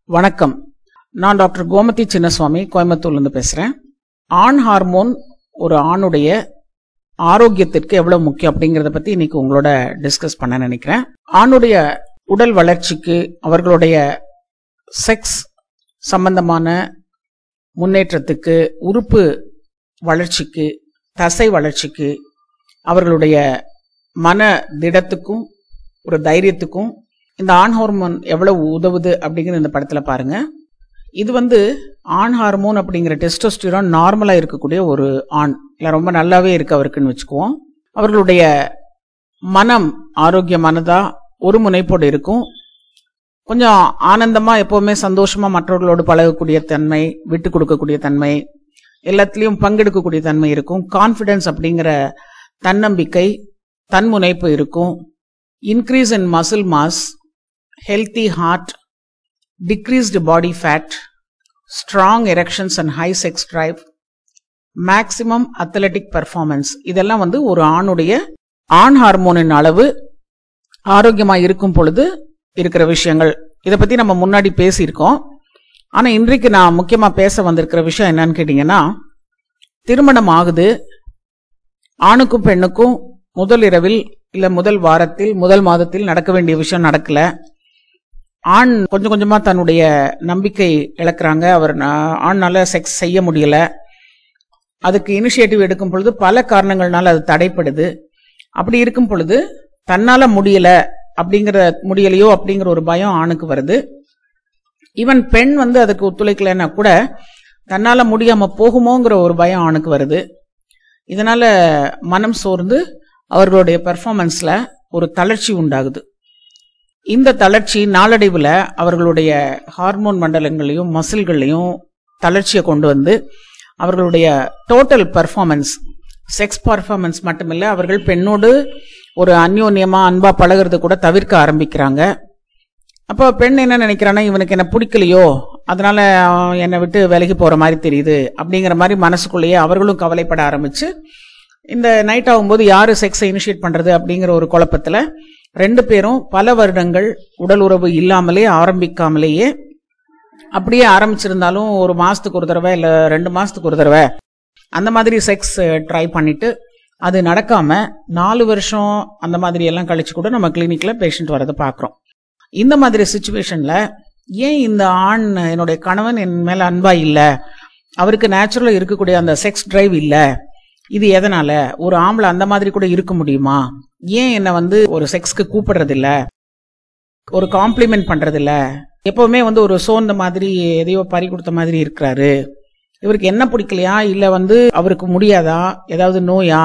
வணக்கம் நான் டாக்டர் கோமதி சின்னசுவாமி கோயம்புத்தூர்லேருந்து பேசுகிறேன் ஆண் ஹார்மோன் ஒரு ஆணுடைய ஆரோக்கியத்திற்கு எவ்வளவு முக்கியம் அப்படிங்கிறத பற்றி இன்னைக்கு உங்களோட டிஸ்கஸ் பண்ண நினைக்கிறேன் ஆணுடைய உடல் வளர்ச்சிக்கு அவர்களுடைய செக்ஸ் சம்பந்தமான முன்னேற்றத்துக்கு உறுப்பு வளர்ச்சிக்கு தசை வளர்ச்சிக்கு அவர்களுடைய மன திடத்துக்கும் ஒரு தைரியத்துக்கும் இந்த ஆண் ஹார்மோன் எவ்வளவு உதவுது அப்படிங்கிற இந்த படத்துல பாருங்க இது வந்து ஆண் ஹார்மோன் அப்படிங்கிற டெஸ்டோஸ்டிரான் நார்மலா இருக்கக்கூடிய ஒரு ஆண் இல்ல ரொம்ப நல்லாவே இருக்கு அவருக்குன்னு வச்சுக்குவோம் அவர்களுடைய மனம் ஆரோக்கியமானதா ஒரு முனைப்போடு இருக்கும் கொஞ்சம் ஆனந்தமா எப்பவுமே சந்தோஷமா மற்றவர்களோடு பழகக்கூடிய தன்மை விட்டு கொடுக்கக்கூடிய தன்மை எல்லாத்துலயும் பங்கெடுக்கக்கூடிய தன்மை இருக்கும் கான்ஃபிடன்ஸ் அப்படிங்கிற தன்னம்பிக்கை தன்முனைப்பு இருக்கும் increase in muscle mass healthy heart decreased body fat strong erections and high sex drive maximum athletic performance இதெல்லாம் வந்து ஒரு ஆணுடைய ஆண் ஹார்மோனின் அளவு ஆரோக்கியமாக இருக்கும் பொழுது இருக்கிற விஷயங்கள் இதை பற்றி நம்ம முன்னாடி பேசியிருக்கோம் ஆனால் இன்றைக்கு நான் முக்கியமாக பேச வந்திருக்கிற விஷயம் என்னன்னு கேட்டிங்கன்னா திருமணம் ஆகுது ஆணுக்கும் பெண்ணுக்கும் முதல் இரவில் இல்லை முதல் வாரத்தில் முதல் மாதத்தில் நடக்க வேண்டிய விஷயம் நடக்கல ஆண் கொஞ்சம் கொஞ்சமாக தன்னுடைய நம்பிக்கை இழக்கிறாங்க அவர் நா- ஆண்னால செக்ஸ் செய்ய முடியல அதுக்கு இனிஷியேட்டிவ் எடுக்கும் பொழுது பல காரணங்கள்னால அது தடைப்படுது அப்படி இருக்கும் பொழுது தன்னால முடியல அப்படிங்கிற முடியலையோ அப்படிங்கிற ஒரு பயம் ஆணுக்கு வருது ஈவன் பெண் வந்து அதுக்கு ஒத்துழைக்கலைன்னா கூட தன்னால முடியாம போகுமோங்கிற ஒரு பயம் ஆணுக்கு வருது இதனால மனம் சோர்ந்து அவர்களுடைய பெர்ஃபார்மன்ஸ்ல ஒரு தளர்ச்சி உண்டாகுது இந்த தளர்ச்சி நாளடைவில் அவர்களுடைய ஹார்மோன் மண்டலங்களையும் மசில்களையும் தளர்ச்சியை கொண்டு வந்து அவர்களுடைய டோட்டல் பெர்ஃபார்மன்ஸ் செக்ஸ் பர்ஃபார்மன்ஸ் மட்டுமில்ல அவர்கள் பெண்ணோடு ஒரு அந்யோன்யமா அன்பா பழகுறது கூட தவிர்க்க ஆரம்பிக்கிறாங்க அப்போ பெண் என்ன நினைக்கிறான்னா இவனுக்கு என்ன பிடிக்கலையோ அதனால அவன் என்னை விட்டு விலகி போற மாதிரி தெரியுது அப்படிங்கிற மாதிரி மனசுக்குள்ளேயே அவர்களும் கவலைப்பட ஆரம்பிச்சு இந்த நைட் ஆகும்போது யாரு செக்ஸை இனிஷியேட் பண்றது அப்படிங்கிற ஒரு குழப்பத்துல ரெண்டு பேரும் பல வருடங்கள் உடல் உறவு இல்லாமலே ஆரம்பிக்காமலேயே அப்படியே ஆரம்பிச்சிருந்தாலும் ஒரு மாசத்துக்கு ஒரு தடவை இல்ல ரெண்டு மாசத்துக்கு ஒரு தடவை அந்த மாதிரி செக்ஸ் ட்ரை பண்ணிட்டு அது நடக்காம நாலு வருஷம் அந்த மாதிரி எல்லாம் கழிச்சு கூட நம்ம கிளினிக்ல பேஷண்ட் வரதை பார்க்குறோம் இந்த மாதிரி சுச்சுவேஷன்ல ஏன் இந்த ஆண் என்னுடைய கணவன் என் மேல அன்பா இல்ல அவருக்கு நேச்சுரலா இருக்கக்கூடிய அந்த செக்ஸ் டிரைவ் இல்ல இது எதனால ஒரு ஆம்பளை அந்த மாதிரி கூட இருக்க முடியுமா ஏன் என்னை வந்து ஒரு செக்ஸ்க்கு கூப்பிடுறது இல்ல ஒரு காம்ப்ளிமெண்ட் பண்றது இல்ல எப்பவுமே வந்து ஒரு சோர்ந்த மாதிரி எதையோ பறி கொடுத்த மாதிரி இருக்கிறாரு இவருக்கு என்ன பிடிக்கலையா இல்ல வந்து அவருக்கு முடியாதா ஏதாவது நோயா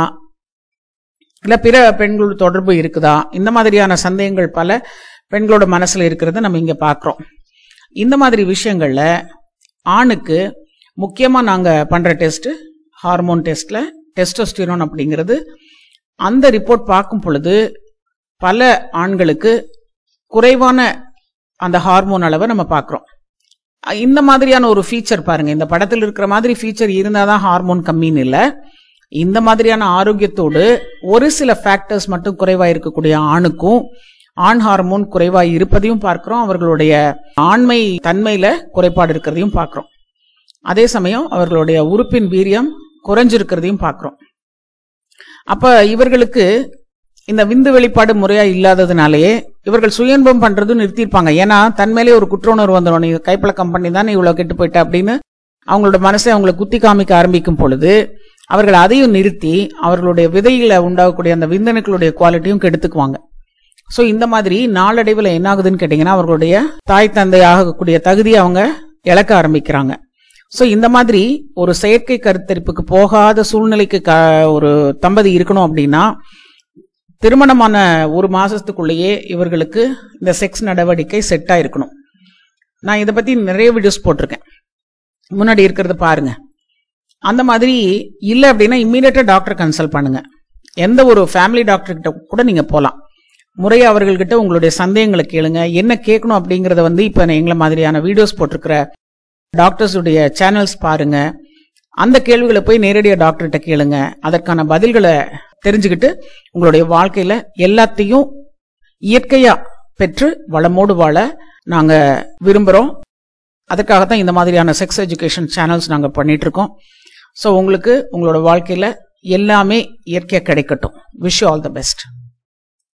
இல்ல பிற பெண்களோட தொடர்பு இருக்குதா இந்த மாதிரியான சந்தேகங்கள் பல பெண்களோட மனசுல இருக்கிறத நம்ம இங்க பாக்குறோம் இந்த மாதிரி விஷயங்கள்ல ஆணுக்கு முக்கியமா நாங்க பண்ற டெஸ்ட் ஹார்மோன் டெஸ்ட்ல டெஸ்டோஸ்டிரோன் அப்படிங்கிறது அந்த ரிப்போர்ட் பார்க்கும் பொழுது பல ஆண்களுக்கு குறைவான அந்த ஹார்மோன் அளவை நம்ம பார்க்குறோம் இந்த மாதிரியான ஒரு ஃபீச்சர் பாருங்க இந்த படத்தில் இருக்கிற மாதிரி ஃபீச்சர் இருந்தாதான் ஹார்மோன் கம்மின்னு இல்லை இந்த மாதிரியான ஆரோக்கியத்தோடு ஒரு சில ஃபேக்டர்ஸ் மட்டும் குறைவா இருக்கக்கூடிய ஆணுக்கும் ஆண் ஹார்மோன் குறைவா இருப்பதையும் பார்க்கிறோம் அவர்களுடைய ஆண்மை தன்மையில குறைபாடு இருக்கிறதையும் பார்க்கிறோம் அதே சமயம் அவர்களுடைய உறுப்பின் வீரியம் குறைஞ்சிருக்கிறதையும் பார்க்கிறோம் அப்ப இவர்களுக்கு இந்த விந்து வெளிப்பாடு முறையா இல்லாததுனாலேயே இவர்கள் சுயன்பம் பண்றதும் நிறுத்தியிருப்பாங்க ஏன்னா தன்மையிலே ஒரு குற்ற உணர்வு வந்துடும் நீ கைப்பழக்கம் பண்ணி தானே இவ்வளவு கெட்டு போயிட்ட அப்படின்னு அவங்களோட மனசை அவங்களை குத்தி காமிக்க ஆரம்பிக்கும் பொழுது அவர்கள் அதையும் நிறுத்தி அவர்களுடைய விதையில உண்டாகக்கூடிய அந்த விந்தணுக்களுடைய குவாலிட்டியும் கெடுத்துக்குவாங்க ஸோ இந்த மாதிரி நாளடைவில் என்ன ஆகுதுன்னு கேட்டிங்கன்னா அவர்களுடைய தாய் தந்தை ஆகக்கூடிய தகுதியை அவங்க இழக்க ஆரம்பிக்கிறாங்க ஸோ இந்த மாதிரி ஒரு செயற்கை கருத்தரிப்புக்கு போகாத சூழ்நிலைக்கு க ஒரு தம்பதி இருக்கணும் அப்படின்னா திருமணமான ஒரு மாசத்துக்குள்ளேயே இவர்களுக்கு இந்த செக்ஸ் நடவடிக்கை செட் ஆயிருக்கணும் நான் இதை பத்தி நிறைய வீடியோஸ் போட்டிருக்கேன் முன்னாடி இருக்கிறத பாருங்க அந்த மாதிரி இல்லை அப்படின்னா இம்மீடியட்டா டாக்டர் கன்சல்ட் பண்ணுங்க எந்த ஒரு ஃபேமிலி டாக்டர் கிட்ட கூட நீங்க போகலாம் முறையா அவர்கள்கிட்ட உங்களுடைய சந்தேகங்களை கேளுங்க என்ன கேட்கணும் அப்படிங்கறத வந்து இப்ப நான் எங்களை மாதிரியான வீடியோஸ் போட்டிருக்கிற டாக்டர்ஸ் உடைய சேனல்ஸ் பாருங்க அந்த கேள்விகளை போய் நேரடியாக டாக்டர்கிட்ட கேளுங்க அதற்கான பதில்களை தெரிஞ்சுக்கிட்டு உங்களுடைய வாழ்க்கையில எல்லாத்தையும் இயற்கையா பெற்று வளமோடு வாழ நாங்க விரும்புறோம் அதுக்காக தான் இந்த மாதிரியான செக்ஸ் எஜுகேஷன் சேனல்ஸ் நாங்கள் பண்ணிட்டு இருக்கோம் ஸோ உங்களுக்கு உங்களோட வாழ்க்கையில் எல்லாமே இயற்கையாக கிடைக்கட்டும் விஷ் ஆல் த பெஸ்ட்